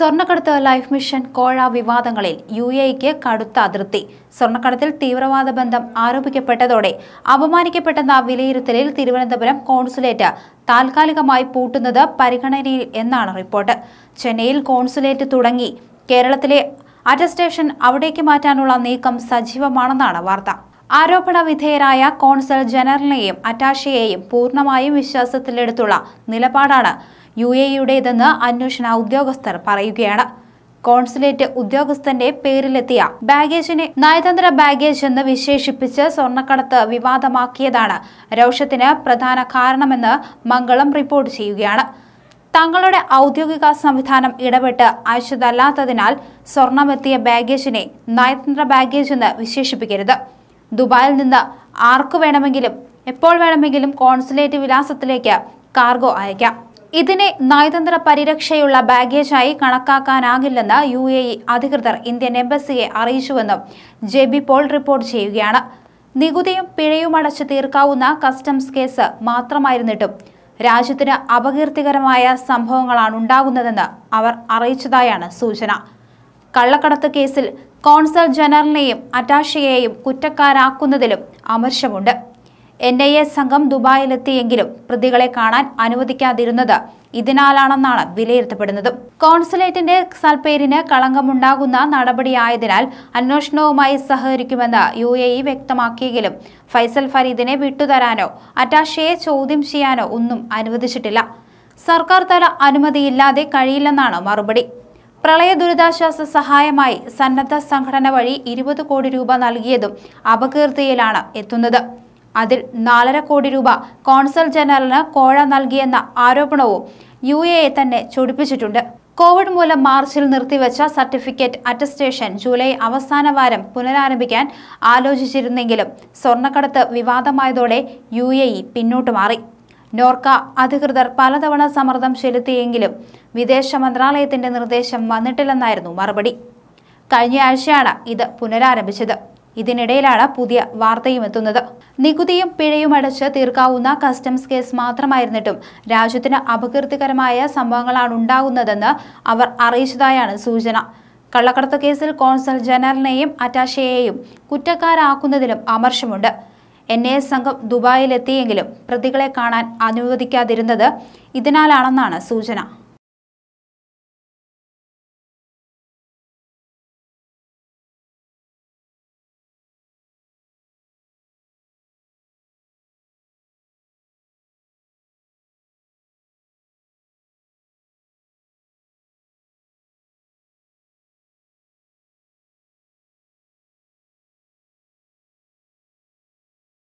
സ്വർണ്ണക്കടത്ത് life mission കോഴ വിവാദങ്ങളിൽ U എക്ക് കടുത്ത അതിർത്തി സ്വർണ്ണക്കടത്തിൽ തീവ്രവാദ ബന്ധം ആരോപിക്കപ്പെട്ടതോടെ അപമാനിക്കപ്പെട്ടെന്ന വിലയിരുത്തലിൽ തിരുവനന്തപുരം കോൺസുലേറ്റ് താൽക്കാലികമായി പൂട്ടുന്നത് പരിഗണനയിൽ എന്നാണ് റിപ്പോർട്ട് ചെന്നൈയിൽ കോൺസുലേറ്റ് തുടങ്ങി കേരളത്തിലെ അറ്റസ്റ്റേഷൻ അവിടേക്ക് മാറ്റാനുള്ള നീക്കം സജീവമാണെന്നാണ് വാർത്ത ആരോപണ വിധേയരായ കോൺസൽ ജനറലിനെയും അറ്റാഷയെയും പൂർണ്ണമായും വിശ്വാസത്തിലെടുത്തുള്ള നിലപാടാണ് യു എയുടേതെന്ന് അന്വേഷണ ഉദ്യോഗസ്ഥർ പറയുകയാണ് കോൺസുലേറ്റ് ഉദ്യോഗസ്ഥന്റെ പേരിലെത്തിയ ബാഗേജിനെ നയതന്ത്ര ബാഗേജ് എന്ന് വിശേഷിപ്പിച്ച് സ്വർണ്ണക്കടത്ത് വിവാദമാക്കിയതാണ് രോഷത്തിന് പ്രധാന കാരണമെന്ന് മംഗളം റിപ്പോർട്ട് ചെയ്യുകയാണ് തങ്ങളുടെ ഔദ്യോഗിക സംവിധാനം ഇടപെട്ട് അയച്ചതല്ലാത്തതിനാൽ സ്വർണമെത്തിയ ബാഗേജിനെ നയതന്ത്ര ബാഗേജ് എന്ന് വിശേഷിപ്പിക്കരുത് ദുബായിൽ നിന്ന് ആർക്കു വേണമെങ്കിലും എപ്പോൾ വേണമെങ്കിലും കോൺസുലേറ്റ് വിലാസത്തിലേക്ക് കാർഗോ അയക്കാം ഇതിനെ നയതന്ത്ര പരിരക്ഷയുള്ള ബാഗേജായി കണക്കാക്കാനാകില്ലെന്ന് യു എ ഇ അധികൃതർ ഇന്ത്യൻ എംബസിയെ അറിയിച്ചുവെന്നും ജെ ബി പോൾ റിപ്പോർട്ട് ചെയ്യുകയാണ് നികുതിയും പിഴയും അടച്ചു തീർക്കാവുന്ന കസ്റ്റംസ് കേസ് മാത്രമായിരുന്നിട്ടും രാജ്യത്തിന് അപകീർത്തികരമായ സംഭവങ്ങളാണ് ഉണ്ടാകുന്നതെന്ന് അവർ അറിയിച്ചതായാണ് സൂചന കള്ളക്കടത്ത് കേസിൽ കോൺസൽ ജനറലിനെയും അറ്റാഷയെയും കുറ്റക്കാരാക്കുന്നതിലും അമർഷമുണ്ട് എൻ ഐ എ സംഘം ദുബായിലെത്തിയെങ്കിലും പ്രതികളെ കാണാൻ അനുവദിക്കാതിരുന്നത് ഇതിനാലാണെന്നാണ് വിലയിരുത്തപ്പെടുന്നത് കോൺസുലേറ്റിന്റെ സൽപ്പേരിന് കളങ്കമുണ്ടാകുന്ന നടപടിയായതിനാൽ അന്വേഷണവുമായി സഹകരിക്കുമെന്ന് യു എ ഇ വ്യക്തമാക്കിയെങ്കിലും ഫൈസൽ ഫരീദിനെ വിട്ടുതരാനോ അറ്റാഷയെ ചോദ്യം ചെയ്യാനോ ഒന്നും അനുവദിച്ചിട്ടില്ല സർക്കാർ തല അനുമതിയില്ലാതെ കഴിയില്ലെന്നാണ് മറുപടി പ്രളയ ദുരിതാശ്വാസ സഹായമായി സന്നദ്ധ സംഘടന വഴി ഇരുപത് കോടി രൂപ നൽകിയതും അപകീർത്തിയിലാണ് എത്തുന്നത് അതിൽ നാലര കോടി രൂപ കോൺസൽ ജനറലിന് കോഴ നൽകിയെന്ന ആരോപണവും യു എ തന്നെ ചൊടിപ്പിച്ചിട്ടുണ്ട് കോവിഡ് മൂലം മാർച്ചിൽ നിർത്തിവെച്ച സർട്ടിഫിക്കറ്റ് അറ്റസ്റ്റേഷൻ ജൂലൈ അവസാന വാരം പുനരാരംഭിക്കാൻ ആലോചിച്ചിരുന്നെങ്കിലും സ്വർണ്ണക്കടത്ത് വിവാദമായതോടെ യു എ ഇ പിന്നോട്ട് മാറി നോർക്ക അധികൃതർ പലതവണ സമ്മർദ്ദം ചെലുത്തിയെങ്കിലും വിദേശ മന്ത്രാലയത്തിന്റെ നിർദ്ദേശം വന്നിട്ടില്ലെന്നായിരുന്നു മറുപടി കഴിഞ്ഞ ആഴ്ചയാണ് ഇത് പുനരാരംഭിച്ചത് ഇതിനിടയിലാണ് പുതിയ വാർത്തയും എത്തുന്നത് നികുതിയും പിഴയും അടച്ച് തീർക്കാവുന്ന കസ്റ്റംസ് കേസ് മാത്രമായിരുന്നിട്ടും രാജ്യത്തിന് അപകീർത്തികരമായ സംഭവങ്ങളാണ് ഉണ്ടാകുന്നതെന്ന് അവർ അറിയിച്ചതായാണ് സൂചന കള്ളക്കടത്ത് കേസിൽ കോൺസൽ ജനറലിനെയും അറ്റാഷയെയും കുറ്റക്കാരാക്കുന്നതിലും അമർഷമുണ്ട് എൻ ഐ എ സംഘം ദുബായിലെത്തിയെങ്കിലും പ്രതികളെ കാണാൻ അനുവദിക്കാതിരുന്നത് ഇതിനാലാണെന്നാണ് സൂചന